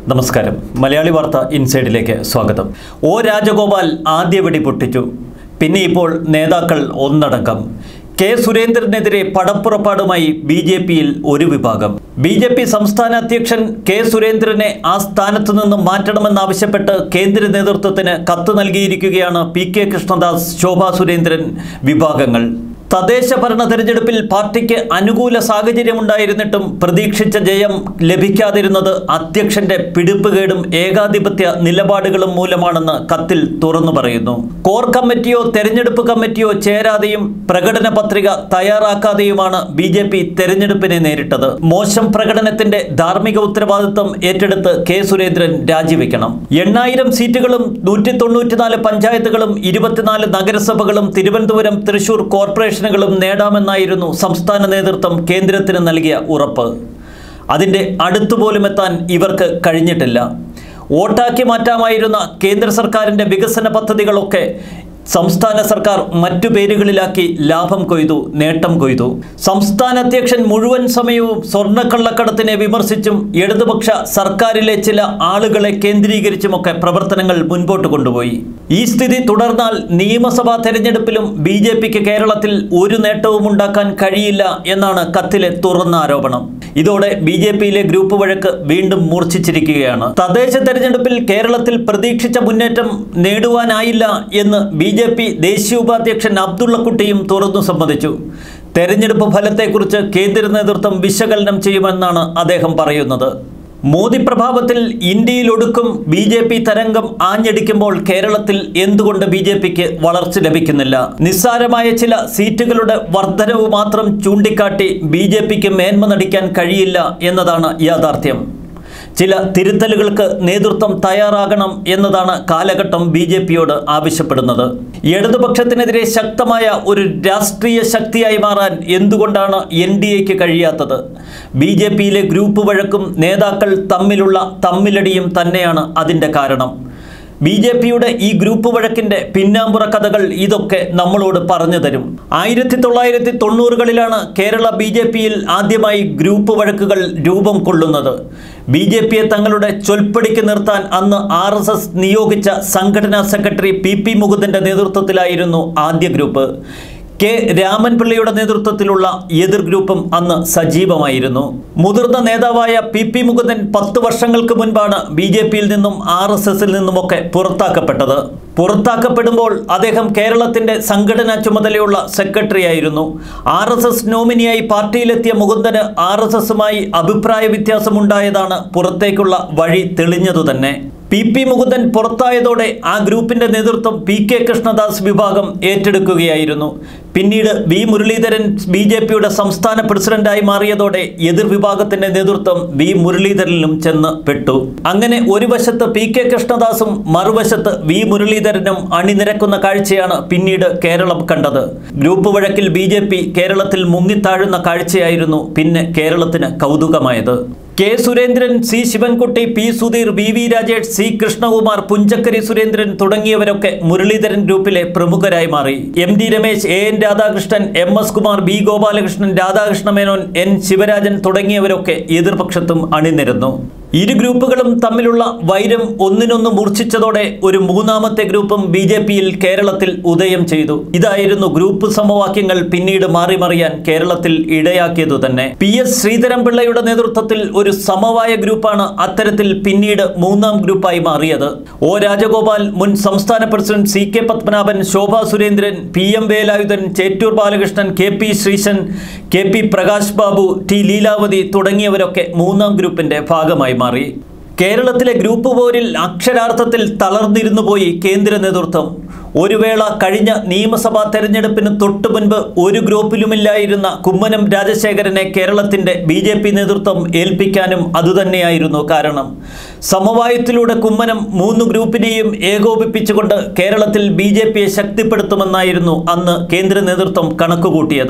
നമസ്കാരം മലയാളി വാർത്ത ഇൻസൈഡിലേക്ക് സ്വാഗതം ഒ രാജഗോപാൽ ആദ്യ വെടി പൊട്ടിച്ചു പിന്നെ ഇപ്പോൾ നേതാക്കൾ ഒന്നടങ്കം കെ സുരേന്ദ്രനെതിരെ പടപ്പുറപ്പാടുമായി ബി ജെ പിയിൽ ഒരു വിഭാഗം ബി ജെ പി സംസ്ഥാന അധ്യക്ഷൻ കെ സുരേന്ദ്രനെ ആ സ്ഥാനത്തു നിന്നും മാറ്റണമെന്നാവശ്യപ്പെട്ട് കേന്ദ്ര നേതൃത്വത്തിന് കത്ത് നൽകിയിരിക്കുകയാണ് പി കെ കൃഷ്ണദാസ് ശോഭാ സുരേന്ദ്രൻ വിഭാഗങ്ങൾ തദ്ദേശ ഭരണ തെരഞ്ഞെടുപ്പിൽ പാർട്ടിക്ക് അനുകൂല സാഹചര്യമുണ്ടായിരുന്നിട്ടും പ്രതീക്ഷിച്ച ജയം ലഭിക്കാതിരുന്നത് അധ്യക്ഷന്റെ പിടിപ്പുകേടും ഏകാധിപത്യ നിലപാടുകളും മൂലമാണെന്ന് കത്തിൽ തുറന്നു പറയുന്നു കോർ കമ്മിറ്റിയോ തെരഞ്ഞെടുപ്പ് കമ്മിറ്റിയോ ചേരാതെയും പ്രകടന പത്രിക തയ്യാറാക്കാതെയുമാണ് ബി ജെ പി തെരഞ്ഞെടുപ്പിനെ നേരിട്ടത് മോശം പ്രകടനത്തിന്റെ ധാർമ്മിക ഉത്തരവാദിത്വം ഏറ്റെടുത്ത് കെ സുരേന്ദ്രൻ രാജിവെക്കണം എണ്ണായിരം സീറ്റുകളും നൂറ്റി തൊണ്ണൂറ്റിനാല് പഞ്ചായത്തുകളും ഇരുപത്തിനാല് നഗരസഭകളും തിരുവനന്തപുരം തൃശൂർ കോർപ്പറേഷനുകളും നേടാമെന്നായിരുന്നു സംസ്ഥാന നേതൃത്വം കേന്ദ്രത്തിന് നൽകിയ ഉറപ്പ് അതിൻ്റെ അടുത്തുപോലും എത്താൻ ഇവർക്ക് കഴിഞ്ഞിട്ടില്ല വോട്ടാക്കി മാറ്റാമായിരുന്ന കേന്ദ്ര സർക്കാരിൻ്റെ വികസന പദ്ധതികളൊക്കെ സംസ്ഥാന സർക്കാർ മറ്റു പേരുകളിലാക്കി ലാഭം കൊയ്തു നേട്ടം കൊയ്തു സംസ്ഥാന അധ്യക്ഷൻ മുഴുവൻ സമയവും സ്വർണ്ണക്കള്ളക്കടത്തിനെ വിമർശിച്ചും ഇടതുപക്ഷ സർക്കാരിലെ ചില ആളുകളെ കേന്ദ്രീകരിച്ചുമൊക്കെ പ്രവർത്തനങ്ങൾ മുൻപോട്ട് കൊണ്ടുപോയി ഈ സ്ഥിതി തുടർന്നാൽ നിയമസഭാ തെരഞ്ഞെടുപ്പിലും ബി ജെ പിക്ക് കേരളത്തിൽ ഒരു നേട്ടവും ഉണ്ടാക്കാൻ കഴിയില്ല എന്നാണ് കത്തിലെ തുറന്ന ആരോപണം ഇതോടെ ബി ജെ പിയിലെ ഗ്രൂപ്പ് വഴക്ക് വീണ്ടും മൂർച്ഛിച്ചിരിക്കുകയാണ് തദ്ദേശ തെരഞ്ഞെടുപ്പിൽ കേരളത്തിൽ പ്രതീക്ഷിച്ച മുന്നേറ്റം നേടുവാനായില്ല എന്ന് ബി ജെ പി ദേശീയ ഉപാധ്യക്ഷൻ അബ്ദുള്ളക്കുട്ടിയും തുറന്നു സമ്മതിച്ചു തെരഞ്ഞെടുപ്പ് ഫലത്തെക്കുറിച്ച് കേന്ദ്ര നേതൃത്വം വിശകലനം ചെയ്യുമെന്നാണ് അദ്ദേഹം പറയുന്നത് മോദി പ്രഭാവത്തിൽ ഇന്ത്യയിലൊടുക്കും ബി ജെ പി തരംഗം ആഞ്ഞടിക്കുമ്പോൾ കേരളത്തിൽ എന്തുകൊണ്ട് ബി ജെ പിക്ക് വളർച്ച ലഭിക്കുന്നില്ല നിസ്സാരമായ ചില സീറ്റുകളുടെ വർധനവ് മാത്രം ചൂണ്ടിക്കാട്ടി ബി ജെ പിക്ക് മേന്മ നടിക്കാൻ കഴിയില്ല എന്നതാണ് യാഥാർത്ഥ്യം ചില തിരുത്തലുകൾക്ക് നേതൃത്വം തയ്യാറാകണം എന്നതാണ് കാലഘട്ടം ബി ജെ പിയോട് ആവശ്യപ്പെടുന്നത് ഇടതുപക്ഷത്തിനെതിരെ ശക്തമായ ഒരു രാഷ്ട്രീയ ശക്തിയായി മാറാൻ എന്തുകൊണ്ടാണ് എൻ ഡി എക്ക് കഴിയാത്തത് ബി ജെ പിയിലെ ഗ്രൂപ്പ് വഴക്കും നേതാക്കൾ തമ്മിലുള്ള തമ്മിലടിയും തന്നെയാണ് അതിൻ്റെ കാരണം ബി ജെ പിയുടെ ഈ ഗ്രൂപ്പ് വഴക്കിന്റെ പിന്നാമ്പുറ കഥകൾ ഇതൊക്കെ നമ്മളോട് പറഞ്ഞു തരും ആയിരത്തി തൊള്ളായിരത്തി തൊണ്ണൂറുകളിലാണ് കേരള ബി ജെ പിയിൽ ആദ്യമായി ഗ്രൂപ്പ് വഴക്കുകൾ രൂപം കൊള്ളുന്നത് ബി ജെ പിയെ തങ്ങളുടെ ചൊൽപ്പടിക്ക് നിർത്താൻ അന്ന് ആർ എസ് എസ് നിയോഗിച്ച സംഘടനാ സെക്രട്ടറി പി പി മുകുന്ദന്റെ നേതൃത്വത്തിലായിരുന്നു ആദ്യ ഗ്രൂപ്പ് കെ രാമൻപിള്ളയുടെ നേതൃത്വത്തിലുള്ള എതിർ ഗ്രൂപ്പും അന്ന് സജീവമായിരുന്നു മുതിർന്ന നേതാവായ പി പി മുകുന്ദൻ പത്ത് വർഷങ്ങൾക്ക് മുൻപാണ് ബി ജെ പിയിൽ നിന്നും ആർ എസ് എസിൽ നിന്നുമൊക്കെ പുറത്താക്കപ്പെട്ടത് പുറത്താക്കപ്പെടുമ്പോൾ അദ്ദേഹം കേരളത്തിന്റെ സംഘടനാ ചുമതലയുള്ള സെക്രട്ടറി ആയിരുന്നു ആർ എസ് എസ് നോമിനിയായി പാർട്ടിയിലെത്തിയ മുകുന്ദന് ആർ എസ് എസുമായി അഭിപ്രായ വ്യത്യാസമുണ്ടായതാണ് പുറത്തേക്കുള്ള വഴി തെളിഞ്ഞതു തന്നെ പി പി മുകുന്ദൻ പുറത്തായതോടെ ആ ഗ്രൂപ്പിന്റെ നേതൃത്വം പി കെ കൃഷ്ണദാസ് വിഭാഗം ഏറ്റെടുക്കുകയായിരുന്നു പിന്നീട് വി മുരളീധരൻ ബി ജെ പിയുടെ സംസ്ഥാന പ്രസിഡന്റായി മാറിയതോടെ എതിർ വിഭാഗത്തിന്റെ നേതൃത്വം വി മുരളീധരനിലും ചെന്ന് പെട്ടു അങ്ങനെ ഒരു വശത്ത് പി കെ കൃഷ്ണദാസും മറുവശത്ത് വി മുരളീധരനും അണിനിരക്കുന്ന കാഴ്ചയാണ് പിന്നീട് കേരളം കണ്ടത് ഗ്രൂപ്പ് വഴക്കിൽ ബി കേരളത്തിൽ മുങ്ങിത്താഴുന്ന കാഴ്ചയായിരുന്നു പിന്നെ കേരളത്തിന് കൗതുകമായത് K Surendran C Sivankutty P Sudheer V V Rajesh C Krishnakumar Punchakkari Surendran തുടങ്ങിയവരൊക്കെ മുരളീധരൻ ഗ്രൂപ്പിലെ പ്രമുഖരായി മാറി M D Ramesh A N Radhakrishnan M S Kumar B Gopalakrishnan Radhakrishna Menon N Sivarajan തുടങ്ങിയവരൊക്കെ എതിർപക്ഷത്തും അണിനിരന്നു ഇരു ഗ്രൂപ്പുകളും തമ്മിലുള്ള വൈരം ഒന്നിനൊന്ന് മൂർച്ഛിച്ചതോടെ ഒരു മൂന്നാമത്തെ ഗ്രൂപ്പും ബി ജെ പിയിൽ കേരളത്തിൽ ഉദയം ചെയ്തു ഇതായിരുന്നു ഗ്രൂപ്പ് സമവാക്യങ്ങൾ പിന്നീട് മാറി മറിയാൻ കേരളത്തിൽ ഇടയാക്കിയതു തന്നെ പി എസ് ശ്രീധരൻപിള്ളയുടെ നേതൃത്വത്തിൽ ഒരു സമവായ ഗ്രൂപ്പാണ് അത്തരത്തിൽ പിന്നീട് മൂന്നാം ഗ്രൂപ്പായി മാറിയത് ഒ രാജഗോപാൽ മുൻ സംസ്ഥാന president C K Padmanabhan Shobha Surendran P M Velayudhan Chettur Balakrishnan K P Sreesan K P Prakash Babu T Leelavathi തുടങ്ങിയവരൊക്കെ മൂന്നാം ഗ്രൂപ്പിന്റെ ഭാഗമായി മാറി കേരളത്തിലെ ഗ്രൂപ്പ് പോരിൽ അക്ഷരാർത്ഥത്തിൽ തളർന്നിരുന്നു പോയി കേന്ദ്ര നേതൃത്വം ഒരു വേള കഴിഞ്ഞ നിയമസഭാ തെരഞ്ഞെടുപ്പിന് തൊട്ടു മുൻപ് ഒരു ഗ്രൂപ്പിലുമില്ലായിരുന്ന കുമ്മനം രാജശേഖരനെ കേരളത്തിന്റെ ബി ജെ പി നേതൃത്വം ഏൽപ്പിക്കാനും അതുതന്നെയായിരുന്നു കാരണം സമവായത്തിലൂടെ കുമ്മനം മൂന്ന് ഗ്രൂപ്പിനെയും ഏകോപിപ്പിച്ചുകൊണ്ട് കേരളത്തിൽ ബി ജെ പിയെ ശക്തിപ്പെടുത്തുമെന്നായിരുന്നു അന്ന് കേന്ദ്ര നേതൃത്വം കണക്കുകൂട്ടിയത്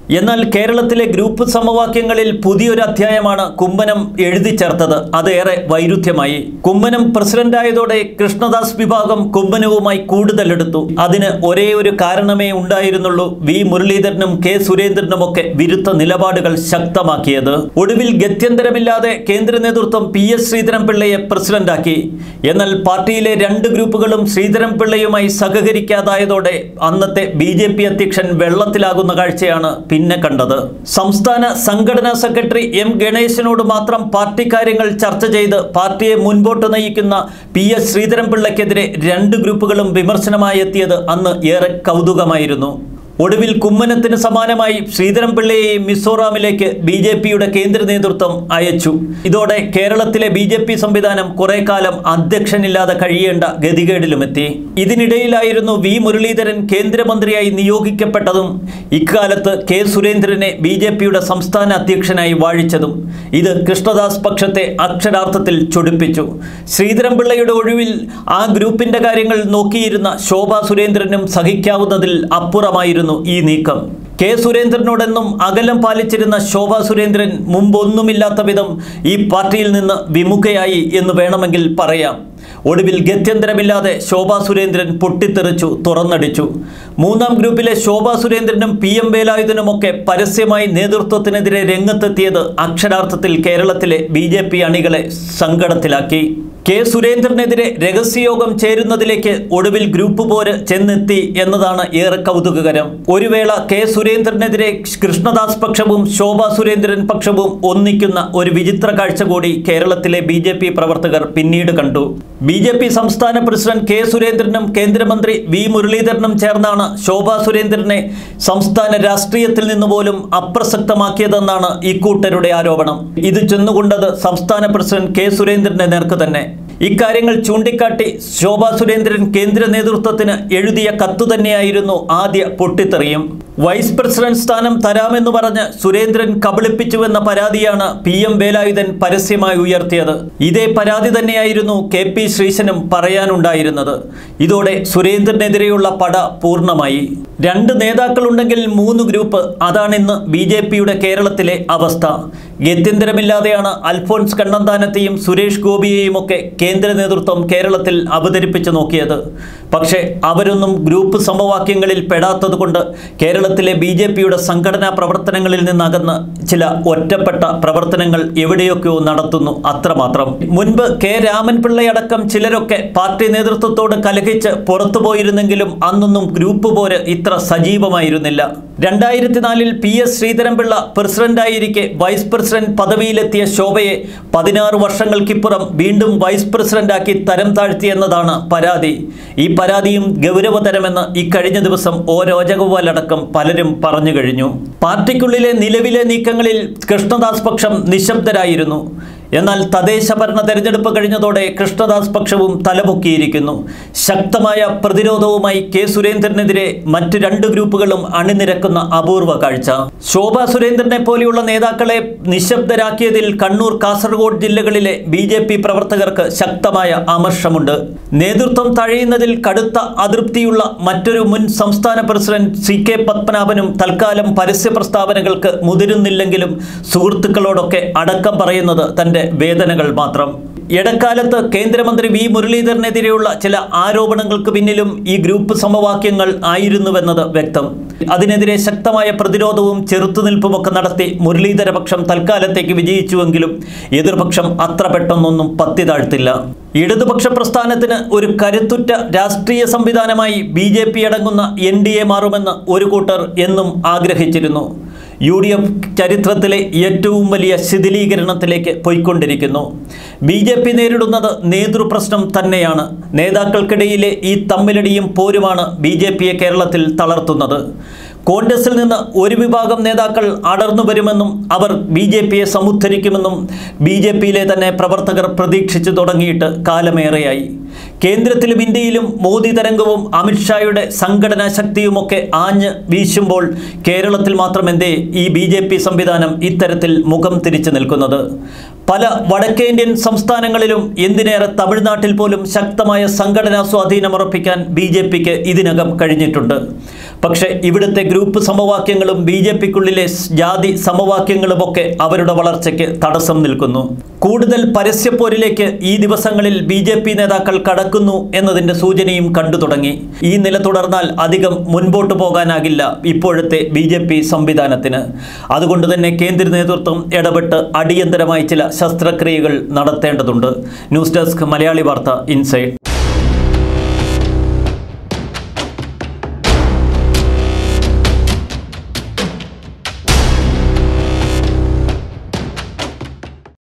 എന്നാൽ കേരളത്തിലെ ഗ്രൂപ്പ് സമവാക്യങ്ങളിൽ പുതിയൊരു അധ്യായമാണ് കുമ്മനം എഴുതി ചേർത്തത് അതേറെ വൈരുദ്ധ്യമായി കുമ്മനം പ്രസിഡന്റായതോടെ കൃഷ്ണദാസ് വിഭാഗം കുമ്മനവുമായി കൂടുതലെടുത്തു അതിന് ഒരേ ഒരു കാരണമേ ഉണ്ടായിരുന്നുള്ളൂ വി മുരളീധരനും കെ സുരേന്ദ്രനുമൊക്കെ വിരുദ്ധ നിലപാടുകൾ ശക്തമാക്കിയത് ഒടുവിൽ ഗത്യന്തരമില്ലാതെ കേന്ദ്ര നേതൃത്വം പി എസ് ശ്രീധരൻപിള്ളയെ പ്രസിഡന്റാക്കി എന്നാൽ പാർട്ടിയിലെ രണ്ട് ഗ്രൂപ്പുകളും ശ്രീധരൻപിള്ളയുമായി സഹകരിക്കാതായതോടെ അന്നത്തെ ബി ജെ പി അധ്യക്ഷൻ വെള്ളത്തിലാകുന്ന കാഴ്ചയാണ് പിന്നെ കണ്ടത് സംസ്ഥാന സംഘടനാ സെക്രട്ടറി എം ഗണേശനോട് മാത്രം പാർട്ടി കാര്യങ്ങൾ ചർച്ച ചെയ്ത് പാർട്ടിയെ മുൻപോട്ട് നയിക്കുന്ന പി എസ് ശ്രീധരൻപിള്ളയ്ക്കെതിരെ രണ്ട് ഗ്രൂപ്പുകളും വിമർശനമായി എത്തിയത് അന്ന് ഏറെ കൗതുകമായിരുന്നു ഒടുവിൽ കുമ്മനത്തിന് സമാനമായി ശ്രീധരൻപിള്ളയെ മിസോറാമിലേക്ക് ബി ജെ പിയുടെ കേന്ദ്ര നേതൃത്വം അയച്ചു ഇതോടെ കേരളത്തിലെ ബി ജെ പി സംവിധാനം കുറെ കാലം അധ്യക്ഷനില്ലാതെ കഴിയേണ്ട ഗതികേടിലുമെത്തി ഇതിനിടയിലായിരുന്നു വി മുരളീധരൻ കേന്ദ്രമന്ത്രിയായി നിയോഗിക്കപ്പെട്ടതും ഇക്കാലത്ത് കെ സുരേന്ദ്രനെ ബി ജെ പിയുടെ സംസ്ഥാന അധ്യക്ഷനായി വാഴിച്ചതും ഇത് കൃഷ്ണദാസ് പക്ഷത്തെ അക്ഷരാർത്ഥത്തിൽ ചൊടിപ്പിച്ചു ശ്രീധരൻപിള്ളയുടെ ഒഴിവിൽ ആ ഗ്രൂപ്പിന്റെ കാര്യങ്ങൾ നോക്കിയിരുന്ന ശോഭാ സുരേന്ദ്രനും സഹിക്കാവുന്നതിൽ അപ്പുറമായിരുന്നു ഈ നീക്കം കെ സുരേന്ദ്രനോടെന്നും അകലം പാലിച്ചിരുന്ന ശോഭാ സുരേന്ദ്രൻ മുമ്പൊന്നുമില്ലാത്ത വിധം ഈ പാർട്ടിയിൽ നിന്ന് വിമുഖയായി എന്ന് വേണമെങ്കിൽ പറയാം ഒടുവിൽ ഗത്യന്തരമില്ലാതെ ശോഭാ സുരേന്ദ്രൻ പൊട്ടിത്തെറിച്ചു തുറന്നടിച്ചു മൂന്നാം ഗ്രൂപ്പിലെ ശോഭാ സുരേന്ദ്രനും പി എം വേലായുധനുമൊക്കെ പരസ്യമായി നേതൃത്വത്തിനെതിരെ രംഗത്തെത്തിയത് അക്ഷരാർത്ഥത്തിൽ കേരളത്തിലെ ബി ജെ പി അണികളെ സങ്കടത്തിലാക്കി കെ സുരേന്ദ്രനെതിരെ രഹസ്യയോഗം ചേരുന്നതിലേക്ക് ഒടുവിൽ ഗ്രൂപ്പ് പോര് ചെന്നെത്തി എന്നതാണ് ഏറെ കൗതുകകരം ഒരു വേള കെ സുരേന്ദ്രനെതിരെ കൃഷ്ണദാസ് പക്ഷവും ശോഭാ സുരേന്ദ്രൻ പക്ഷവും ഒന്നിക്കുന്ന ഒരു വിചിത്ര കാഴ്ച കൂടി കേരളത്തിലെ ബി ജെ പി പ്രവർത്തകർ പിന്നീട് കണ്ടു ബി ജെ പി സംസ്ഥാന പ്രസിഡന്റ് കെ സുരേന്ദ്രനും കേന്ദ്രമന്ത്രി വി മുരളീധരനും ചേർന്നാണ് ശോഭാ സുരേന്ദ്രനെ സംസ്ഥാന രാഷ്ട്രീയത്തിൽ നിന്ന് പോലും അപ്രസക്തമാക്കിയതെന്നാണ് ഇക്കൂട്ടരുടെ ആരോപണം ഇത് ചെന്നുകൊണ്ടത് സംസ്ഥാന പ്രസിഡന്റ് കെ സുരേന്ദ്രന്റെ നേർക്ക് തന്നെ ഇക്കാര്യങ്ങൾ ചൂണ്ടിക്കാട്ടി ശോഭാ സുരേന്ദ്രൻ കേന്ദ്ര നേതൃത്വത്തിന് എഴുതിയ കത്തു തന്നെയായിരുന്നു ആദ്യ പൊട്ടിത്തെറിയും വൈസ് പ്രസിഡന്റ് സ്ഥാനം തരാമെന്ന് പറഞ്ഞ് സുരേന്ദ്രൻ കബളിപ്പിച്ചുവെന്ന പരാതിയാണ് പി എം വേലായുധൻ പരസ്യമായി ഉയർത്തിയത് ഇതേ പരാതി തന്നെയായിരുന്നു കെ പി ശ്രീശനും പറയാനുണ്ടായിരുന്നത് ഇതോടെ സുരേന്ദ്രനെതിരെയുള്ള പട പൂർണ്ണമായി രണ്ട് നേതാക്കളുണ്ടെങ്കിൽ മൂന്ന് ഗ്രൂപ്പ് അതാണിന്ന് ബി ജെ പിയുടെ കേരളത്തിലെ അവസ്ഥ ഗത്യന്തരമില്ലാതെയാണ് അൽഫോൺസ് കണ്ണന്താനത്തെയും സുരേഷ് ഗോപിയെയും ഒക്കെ കേന്ദ്ര നേതൃത്വം കേരളത്തിൽ അവതരിപ്പിച്ചു നോക്കിയത് പക്ഷേ അവരൊന്നും ഗ്രൂപ്പ് സമവാക്യങ്ങളിൽ പെടാത്തതുകൊണ്ട് കേരളത്തിലെ ബി ജെ പിയുടെ സംഘടനാ പ്രവർത്തനങ്ങളിൽ നിന്നകന്ന് ചില ഒറ്റപ്പെട്ട പ്രവർത്തനങ്ങൾ എവിടെയൊക്കെയോ നടത്തുന്നു അത്രമാത്രം മുൻപ് കെ രാമൻപിള്ളയടക്കം ചിലരൊക്കെ പാർട്ടി നേതൃത്വത്തോട് കലഹിച്ച് പുറത്തു പോയിരുന്നെങ്കിലും അന്നൊന്നും ഗ്രൂപ്പ് പോര് ഇത്ര സജീവമായിരുന്നില്ല രണ്ടായിരത്തി നാലിൽ പി എസ് ശ്രീധരൻപിള്ള പ്രസിഡന്റായിരിക്കെ വൈസ് പ്രസിഡന്റ് പദവിയിലെത്തിയ ശോഭയെ പതിനാറ് വർഷങ്ങൾക്കിപ്പുറം വീണ്ടും വൈസ് പ്രസിഡന്റാക്കി തരം താഴ്ത്തിയെന്നതാണ് പരാതി ഈ പരാതിയും ഗൗരവതരമെന്ന് ഇക്കഴിഞ്ഞ ദിവസം ഒ രോജഗോപാലടക്കം പലരും പറഞ്ഞു കഴിഞ്ഞു പാർട്ടിക്കുള്ളിലെ നിലവിലെ നീക്കങ്ങളിൽ കൃഷ്ണദാസ് പക്ഷം നിശബ്ദരായിരുന്നു എന്നാൽ തദ്ദേശ ഭരണ തെരഞ്ഞെടുപ്പ് കഴിഞ്ഞതോടെ കൃഷ്ണദാസ് പക്ഷവും തലപൊക്കിയിരിക്കുന്നു ശക്തമായ പ്രതിരോധവുമായി കെ സുരേന്ദ്രനെതിരെ മറ്റ് രണ്ട് ഗ്രൂപ്പുകളും അണിനിരക്കുന്ന അപൂർവ കാഴ്ച ശോഭാ സുരേന്ദ്രനെ പോലെയുള്ള നേതാക്കളെ നിശബ്ദരാക്കിയതിൽ കണ്ണൂർ കാസർഗോഡ് ജില്ലകളിലെ ബി ജെ പി പ്രവർത്തകർക്ക് ശക്തമായ അമർഷമുണ്ട് നേതൃത്വം തഴയുന്നതിൽ കടുത്ത അതൃപ്തിയുള്ള മറ്റൊരു മുൻ സംസ്ഥാന പ്രസിഡന്റ് സി കെ പത്മനാഭനും തൽക്കാലം പരസ്യ പ്രസ്താവനകൾക്ക് മുതിരുന്നില്ലെങ്കിലും സുഹൃത്തുക്കളോടൊക്കെ അടക്കം പറയുന്നത് തന്റെ വേദനകൾ മാത്രം ഇടക്കാലത്ത് കേന്ദ്രമന്ത്രി വി മുരളീധരനെതിരെയുള്ള ചില ആരോപണങ്ങൾക്ക് പിന്നിലും ഈ ഗ്രൂപ്പ് സമവാക്യങ്ങൾ ആയിരുന്നുവെന്നത് വ്യക്തം അതിനെതിരെ ശക്തമായ പ്രതിരോധവും ചെറുത്തുനിൽപ്പുമൊക്കെ നടത്തി മുരളീധര പക്ഷം തൽക്കാലത്തേക്ക് വിജയിച്ചുവെങ്കിലും എതിർപക്ഷം അത്ര പെട്ടെന്നൊന്നും പത്തി താഴ്ത്തില്ല ഇടതുപക്ഷ പ്രസ്ഥാനത്തിന് ഒരു കരുത്തുറ്റ രാഷ്ട്രീയ സംവിധാനമായി ബി ജെ പി അടങ്ങുന്ന എൻ ഡി എ മാറുമെന്ന് ഒരു കൂട്ടർ എന്നും ആഗ്രഹിച്ചിരുന്നു യു ഡി എഫ് ചരിത്രത്തിലെ ഏറ്റവും വലിയ ശിഥിലീകരണത്തിലേക്ക് പോയിക്കൊണ്ടിരിക്കുന്നു ബി ജെ പി നേരിടുന്നത് നേതൃപ്രശ്നം തന്നെയാണ് നേതാക്കൾക്കിടയിലെ ഈ തമ്മിലടിയും പോരുമാണ് ബി ജെ പിയെ കേരളത്തിൽ തളർത്തുന്നത് കോൺഗ്രസിൽ നിന്ന് ഒരു വിഭാഗം നേതാക്കൾ അടർന്നു വരുമെന്നും അവർ ബി ജെ പിയെ സമുദ്ധരിക്കുമെന്നും ബി ജെ പിയിലെ തന്നെ പ്രവർത്തകർ പ്രതീക്ഷിച്ചു തുടങ്ങിയിട്ട് കാലമേറെയായി കേന്ദ്രത്തിലും ഇന്ത്യയിലും മോദി തരംഗവും അമിത്ഷായുടെ സംഘടനാ ശക്തിയുമൊക്കെ ആഞ്ഞ് വീശുമ്പോൾ കേരളത്തിൽ മാത്രം എന്തേ ഈ ബി ജെ പി സംവിധാനം ഇത്തരത്തിൽ മുഖം തിരിച്ചു നിൽക്കുന്നത് പല വടക്കേന്ത്യൻ സംസ്ഥാനങ്ങളിലും എന്തിനേറെ തമിഴ്നാട്ടിൽ പോലും ശക്തമായ സംഘടനാ സ്വാധീനം ഉറപ്പിക്കാൻ ബി ജെ പിക്ക് ഇതിനകം കഴിഞ്ഞിട്ടുണ്ട് പക്ഷേ ഇവിടുത്തെ ഗ്രൂപ്പ് സമവാക്യങ്ങളും ബി ജെ പിക്കുള്ളിലെ ജാതി സമവാക്യങ്ങളുമൊക്കെ അവരുടെ വളർച്ചയ്ക്ക് തടസ്സം നിൽക്കുന്നു കൂടുതൽ പരസ്യപ്പോരിലേക്ക് ഈ ദിവസങ്ങളിൽ ബി ജെ പി നേതാക്കൾ കടക്കുന്നു എന്നതിൻ്റെ സൂചനയും കണ്ടു തുടങ്ങി ഈ നില തുടർന്നാൽ അധികം മുൻപോട്ട് പോകാനാകില്ല ഇപ്പോഴത്തെ ബി ജെ പി സംവിധാനത്തിന് അതുകൊണ്ട് തന്നെ കേന്ദ്ര നേതൃത്വം ഇടപെട്ട് അടിയന്തരമായി ചില ശസ്ത്രക്രിയകൾ നടത്തേണ്ടതുണ്ട് ന്യൂസ് ഡെസ്ക് മലയാളി വാർത്ത ഇൻസൈഡ്